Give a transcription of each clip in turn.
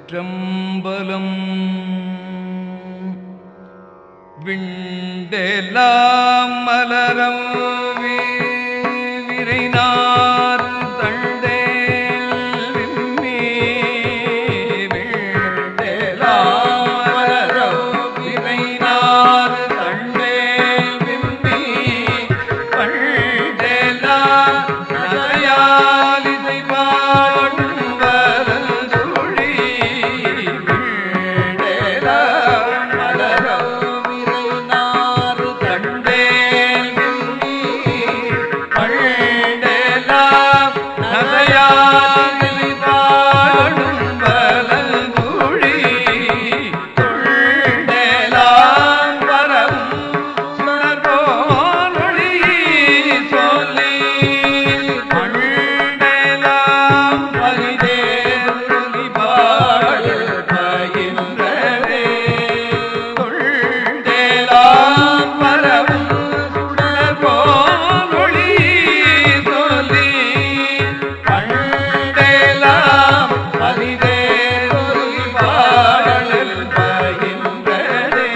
திருச்சிற்றம்பலம் விண்டெலாம் மலரம் விரைனார் தண்டேல் விம்மி விண்டெலாம் மலரம் விரைனார் தண்டேல் விம்மி பண்டெலாம் நகையாலிசை பாடும் வரந்துழி விண்டெலாம் மலரம் விரைனார் தண்டேல் விம்மி பண்டெலாம் நகையாலிசை பாடும் வரந்துழி தொண்டெலாம் வரவும் சுடர்போலொளி சொல்லி மண்டெலாம் பரிதேருளி பாடு பயின்றதே தொண்டெலாம் வரவும் சுடர்போலொளி சொல்லி மண்டெலாம் பரிதேருளி பாடு பயின்றதே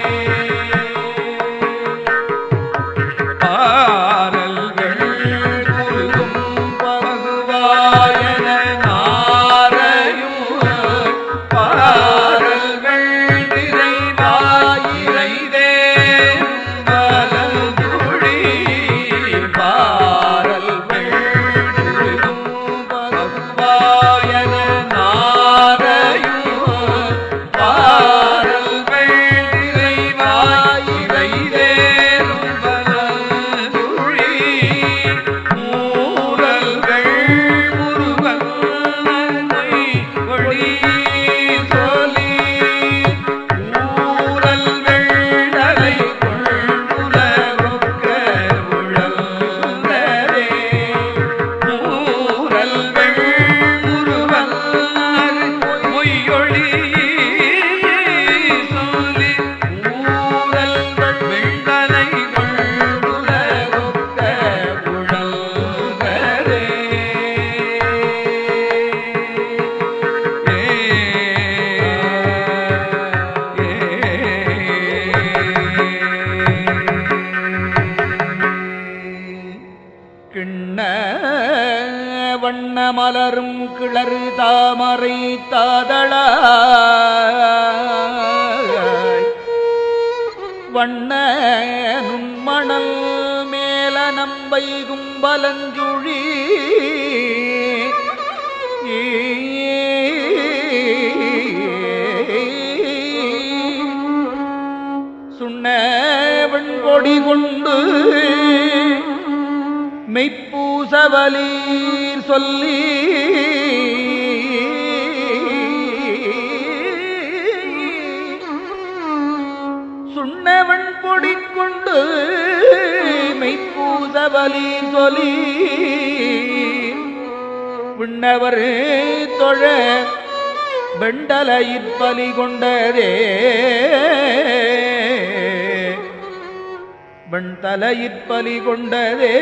பாரல்கள் முருகும் பகுவாயன நாரையும் பாரல்கள் நிறைவாயிரைதே பலந்துழி பாரல்கள் முருகும் பகுவாயன நாரையும் பாரல்கள் நிறைவாயிரைதேரும் பலந்துழி மூரல்கள் முருகன் நன்மை ஒளி சொல்லி ஊரல்கள் தலை கொண்டுலகுக்க உழல்வரே மூரல்கள் முருகன் மொய்யொளி சொல்லி ஊரல்கள் வெண்தலை கொண்டுலகுக்க உழல்வரே கிண்ண வண்ண மலரும் கிளறு தாமரை தாதள வண்ண நுண்மணல் மேல நம்பை கும்பலஞ்சுழி சுண்ணவன் கொடி கொண்டு மெய்ப்பூசவலீர் சொல்லி சுண்ணவன் பொடி கொண்டு மெய்ப்பூசவலீர் சொல்லி விண்ணவர் தொழ வெண்டலையிற் பலி கொண்டதே வெண்தலையிற் பலி கொண்டதே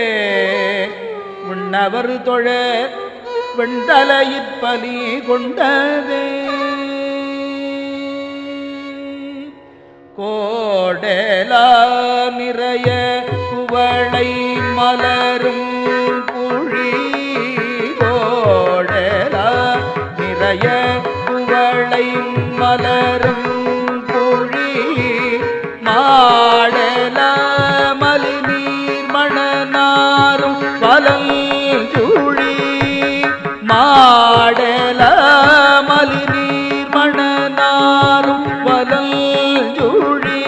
விண்ணவர் தொழ வெண்தலையிற் பலி கொண்டதே கோடலா நிறைய குவளை மலரும் குழி கோடலா நிறைய குவளை மலரும் குழி மாடல மலிநீர் மணனாரும் வலம் சூழி மாடல மலிநீர் மணனாரும் வலம் சூழி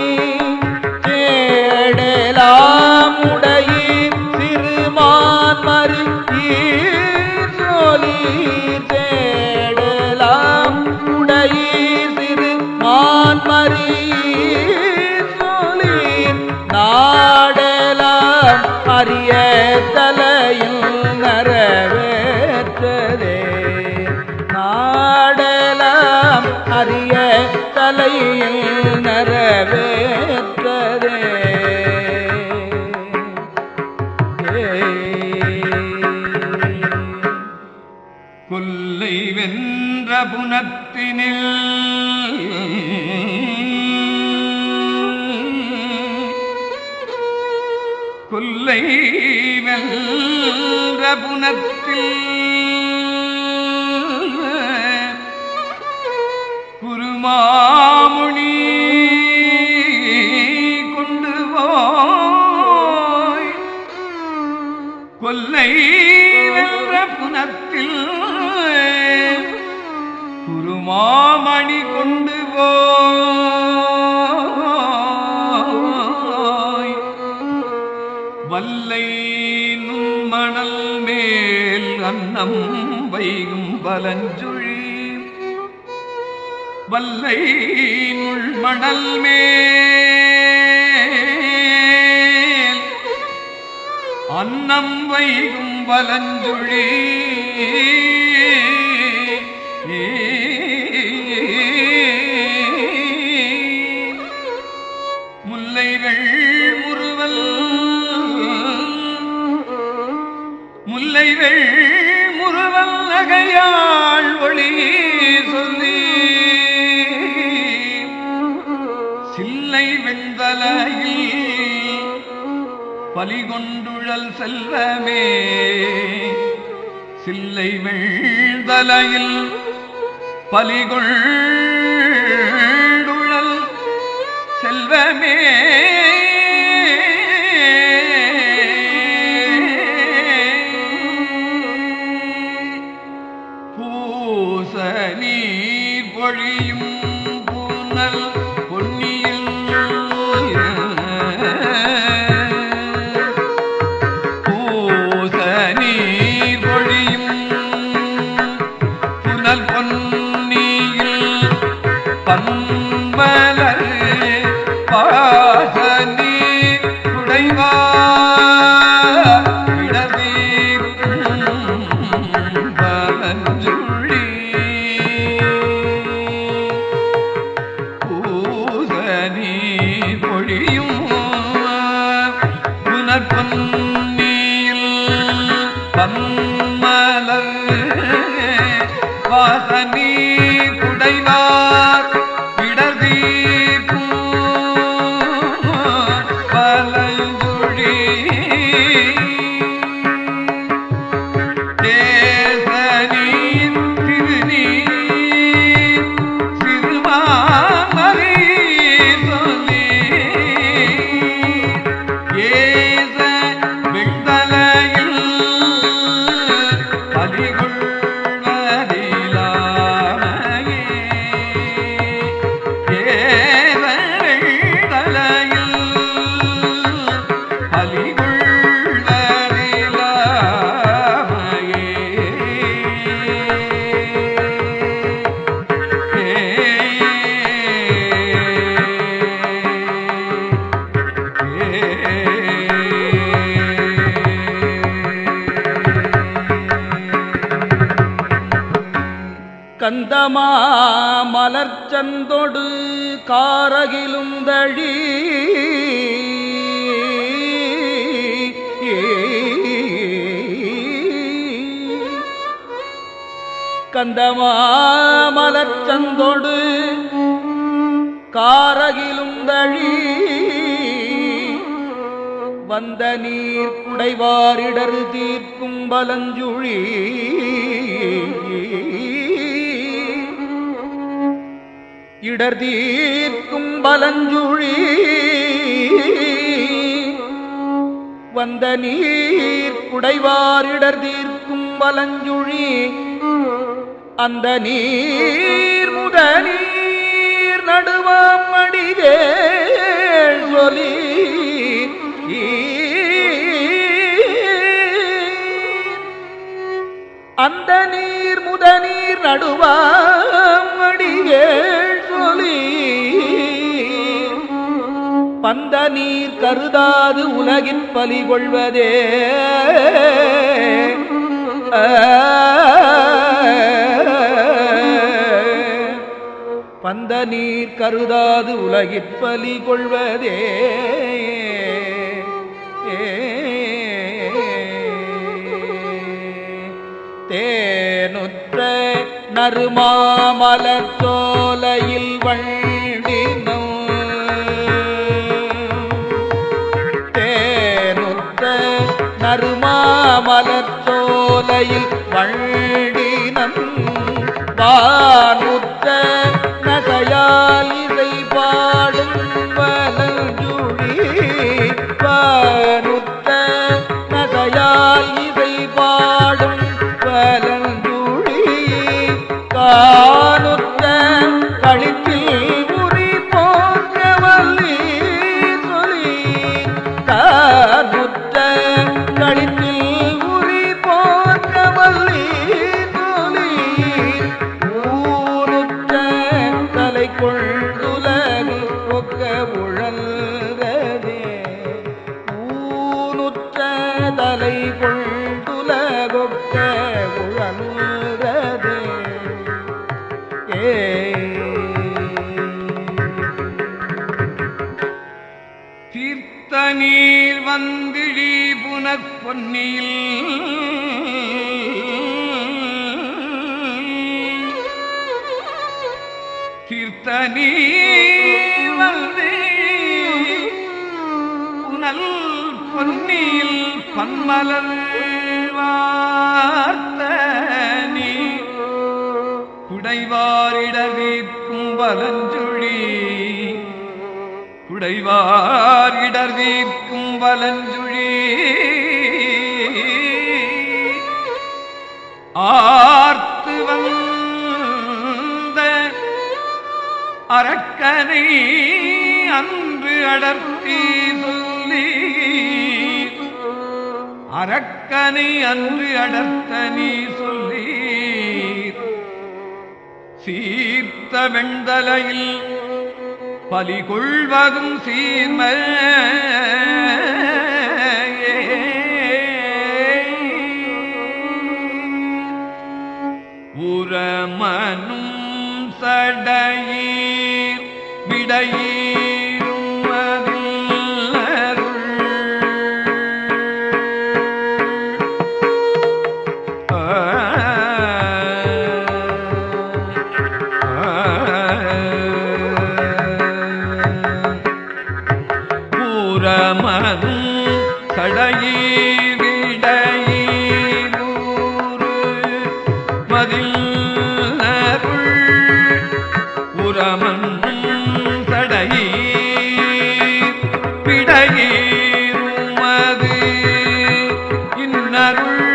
சேடலாம் உடையீர் சிறுமான் மறி சோலீர் சேடலாம் உடையீர் சிறு மான்மரி சோலீர் நாடலாம் அரிய தலையில் நரவேற்றதே நாடலாம் அரிய தலையில் நரவேற்றதே கொல்லை கொல்லை வெல்ற புனத்தில் குருமாமுனி கொண்டு போய் கொல்லை வென்ற புனத்தில் குருமாமணி கொண்டு போய் வல்லை நுண்மணல் மேல் அன்னம் வைகும் பலஞ்சுழி வல்லை நுண்மணல் மேல் அன்னம் வைகும் பலஞ்சுழி முல்லைகள் முறுவல் முல்லைகள் முறுவல் நகையாள் ஒளி சொல்லி சில்லை வெண்தலையில் பலிகொண்டுழல் செல்வமே சில்லை வெண்தலையில் பலிகொண்டுழல் செல்வமே பூச நீர் பொழியும் பூனல் பொன்னியில் பூச நீர் பொழியும் புனல் பொன்னியில் பம்பலர் பாசனி குடைவா இடவீர் பலஞ்சுழி பூசனி பொழியும் புனற்பொன்னியில் பம்மலர் வாசனி குடைவார் இடர்தீர்க்கும் பலஞ்சுழி தேசனீர் திருநீர் சிறுமாமரி சொல்லி ஏச வெண்தலையில் பலிகொள்வதிலாமையே ஏச வெண்தலையில் கந்தமா மலர்ச்சந்தொடு காரகிலும் தழி கந்தமா மலர்ச்சந்தொடு காரகிலும் தழி வந்த நீர் குடைவாரிடர் தீர்க்கும் பலஞ்சுழி இடர் தீர்க்கும் பலஞ்சுழி வந்த நீர் குடைவாரிடர் தீர்க்கும் பலஞ்சுழி அந்த நீர் முத நீர் நடுவாம் அடிவேள் சொல்லி அந்த நீர் முத நீர் நடுவாம் அடிவேள் சொல்லி பந்த நீர் கருதாது உலகின் பலி கொள்வதே பந்த நீர் கருதாது உலகிற் பலி கொள்வதே தேனுற்ற நறுமாமலர் சோலையில் வண்டினோ தேனுற்ற நறுமாமலர் சோலையில் வண்டினம் வானுற்ற நகையால் இசை பாடும் வலஞ்சுழி வானுற்ற நகையால் இசை பாடும் வலஞ்சுழி கானுற்ற களித்தில் உரி போன்ற வள்ளி சொல்லி கானுற்ற களித்தில் உரி போன்ற வள்ளி சொல்லி ஊருற்ற தலை கொண்டுலகு ஒக்க உழல்றதே ஊனுற்ற தலை கொண்டுலகொக்க உழல்றதே ஏ தீர்த்த நீர் வந்திழி புனற் பொன்னியில் தீர்த்த நீர் வந்து புனல் பொன்னியில் பன்மலர் வார்த்த நீ குடைவாரிடவீர்க்கும் வலஞ்சுழி குடைவார் இடர் வீர்க்கும் வலஞ்சுழி ஆர்த்து வந்த அரக்கனை அன்று அடர்த்தி சொல்லி அரக்கனை அன்று அடர்த்த நீ சொல்லி சீர்த்த வெண்தலையில் பலி கொள்வதும் சீர்ம உரமனும் சடையீர் விடையீரும் பூரமனும் சடையீர் விடையீரூரு மதில் அருள் உரமன்னும் சடையீர் விடையீரும் அது இன்னருள்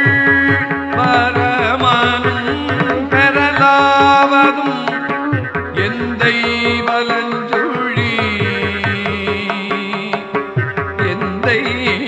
பரமனும் பெறலாவதும் எந்தை வலஞ்சுழி எந்தை